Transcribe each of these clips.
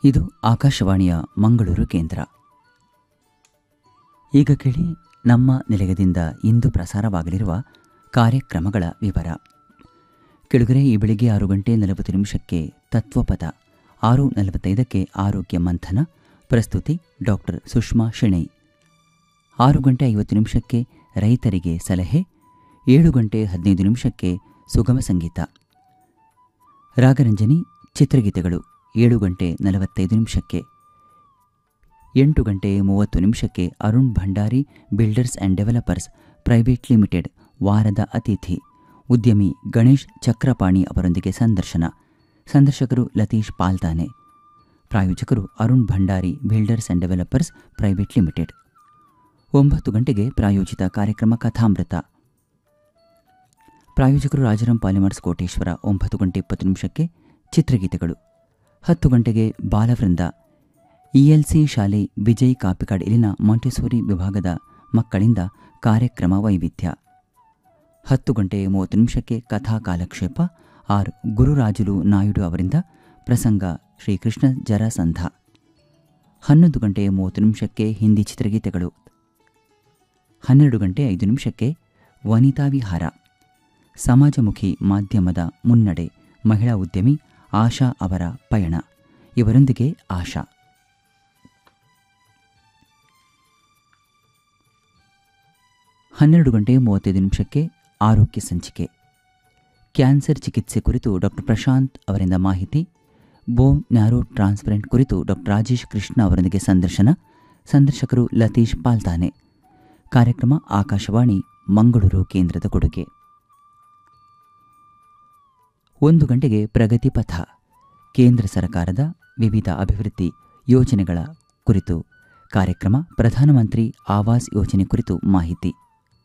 ಇದು ಆಕಾಶವಾಣಿಯ ಮಂಗಳೂರು ಕೇಂದ್ರ ಈಗ ಕೇಳಿ ನಮ್ಮ ನಿಲಯದಿಂದ ಇಂದು ಪ್ರಸಾರವಾಗಲಿರುವ ಕಾರ್ಯಕ್ರಮಗಳ ವಿವರ ಕೆಳಗರೆ ಈ ಬೆಳಿಗ್ಗೆ ಆರು ಗಂಟೆ ನಲವತ್ತು ನಿಮಿಷಕ್ಕೆ ತತ್ವಪದ ಆರು ನಲವತ್ತೈದಕ್ಕೆ ಆರೋಗ್ಯ ಮಂಥನ ಪ್ರಸ್ತುತಿ ಡಾಕ್ಟರ್ ಸುಷ್ಮಾ ಶಿಣೈ ಆರು ಗಂಟೆ ಐವತ್ತು ನಿಮಿಷಕ್ಕೆ ರೈತರಿಗೆ ಸಲಹೆ ಏಳು ಗಂಟೆ ಹದಿನೈದು ನಿಮಿಷಕ್ಕೆ ಸುಗಮ ಸಂಗೀತ ರಾಗರಂಜನಿ ಚಿತ್ರಗೀತೆಗಳು ಏಳು ಗಂಟೆ ನಲವತ್ತೈದು ನಿಮಿಷಕ್ಕೆ ಎಂಟು ಗಂಟೆ ಮೂವತ್ತು ನಿಮಿಷಕ್ಕೆ Arun Bhandari builders and developers private limited ವಾರದ ಅತಿಥಿ ಉದ್ಯಮಿ ಗಣೇಶ್ ಚಕ್ರಪಾಣಿ ಅವರೊಂದಿಗೆ ಸಂದರ್ಶನ ಸಂದರ್ಶಕರು ಲತೀಶ್ ಪಾಲ್ತಾನೆ ಪ್ರಾಯೋಜಕರು Arun Bhandari builders and developers private limited ಒಂಬತ್ತು ಗಂಟೆಗೆ ಪ್ರಾಯೋಜಿತ ಕಾರ್ಯಕ್ರಮ ಕಥಾಮೃತ ಪ್ರಾಯೋಜಕರು ರಾಜಾರಾಮ್ ಪಾಲಿಮರ್ಸ್ ಕೋಟೇಶ್ವರ ಒಂಬತ್ತು ಗಂಟೆ ಇಪ್ಪತ್ತು ನಿಮಿಷಕ್ಕೆ ಚಿತ್ರಗೀತೆಗಳು ಹತ್ತು ಗಂಟೆಗೆ ಬಾಲವೃಂದ ಇಎಲ್ಸಿ ಶಾಲೆ ವಿಜಯ್ ಕಾಪಿಕಾಡ್ ಇಲ್ಲಿನ ಮಾಂಟೆಸೋರಿ ವಿಭಾಗದ ಮಕ್ಕಳಿಂದ ಕಾರ್ಯಕ್ರಮ ವೈವಿಧ್ಯ ಹತ್ತು ಗಂಟೆ ಮೂವತ್ತು ನಿಮಿಷಕ್ಕೆ ಕಥಾ ಕಾಲಕ್ಷೇಪ ಆರ್ ಗುರುರಾಜುಲು ನಾಯ್ಡು ಅವರಿಂದ ಪ್ರಸಂಗ ಶ್ರೀಕೃಷ್ಣ ಜರಸಂಧ ಹನ್ನೊಂದು ಗಂಟೆ ಮೂವತ್ತು ನಿಮಿಷಕ್ಕೆ ಹಿಂದಿ ಚಿತ್ರಗೀತೆಗಳು ಹನ್ನೆರಡು ಗಂಟೆ ಐದು ನಿಮಿಷಕ್ಕೆ ವನಿತಾ ವಿಹಾರ ಸಮಾಜಮುಖಿ ಮಾಧ್ಯಮದ ಮುನ್ನಡೆ ಮಹಿಳಾ ಉದ್ಯಮಿ ಆಶಾ ಅವರ ಪಯಣ ಇವರೊಂದಿಗೆ ಆಶಾ ಹನ್ನೆರಡು ಗಂಟೆ ಮೂವತ್ತೈದು ನಿಮಿಷಕ್ಕೆ ಆರೋಗ್ಯ ಸಂಚಿಕೆ ಕ್ಯಾನ್ಸರ್ ಚಿಕಿತ್ಸೆ ಕುರಿತು ಡಾಕ್ಟರ್ ಪ್ರಶಾಂತ್ ಅವರಿಂದ ಮಾಹಿತಿ ಬೋನ್ ನ್ಯಾರೋ ಟ್ರಾನ್ಸ್ಪರೆಂಟ್ ಕುರಿತು ಡಾಕ್ಟರ್ ರಾಜೇಶ್ ಕೃಷ್ಣ ಅವರೊಂದಿಗೆ ಸಂದರ್ಶನ ಸಂದರ್ಶಕರು ಲತೀಶ್ ಪಾಲ್ತಾನೆ ಕಾರ್ಯಕ್ರಮ ಆಕಾಶವಾಣಿ ಮಂಗಳೂರು ಕೇಂದ್ರದ ಕೊಡುಗೆ ಒಂದು ಗಂಟೆಗೆ ಪ್ರಗತಿ ಪಥ ಕೇಂದ್ರ ಸರ್ಕಾರದ ವಿವಿಧ ಅಭಿವೃದ್ಧಿ ಯೋಜನೆಗಳ ಕುರಿತು ಕಾರ್ಯಕ್ರಮ ಪ್ರಧಾನಮಂತ್ರಿ ಆವಾಸ್ ಯೋಜನೆ ಕುರಿತು ಮಾಹಿತಿ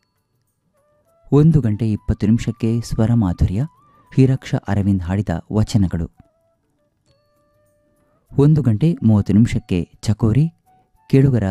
ಒಂದು ಗಂಟೆ ಇಪ್ಪತ್ತು ನಿಮಿಷಕ್ಕೆ ಸ್ವರ ಮಾಧುರ್ಯ ಹಿರಕ್ಷ ಅರವಿಂದ್ ಹಾಡಿದ ವಚನಗಳು ಒಂದು ಗಂಟೆ ಮೂವತ್ತು ನಿಮಿಷಕ್ಕೆ ಚಕೋರಿ ಕೇಳುಗರ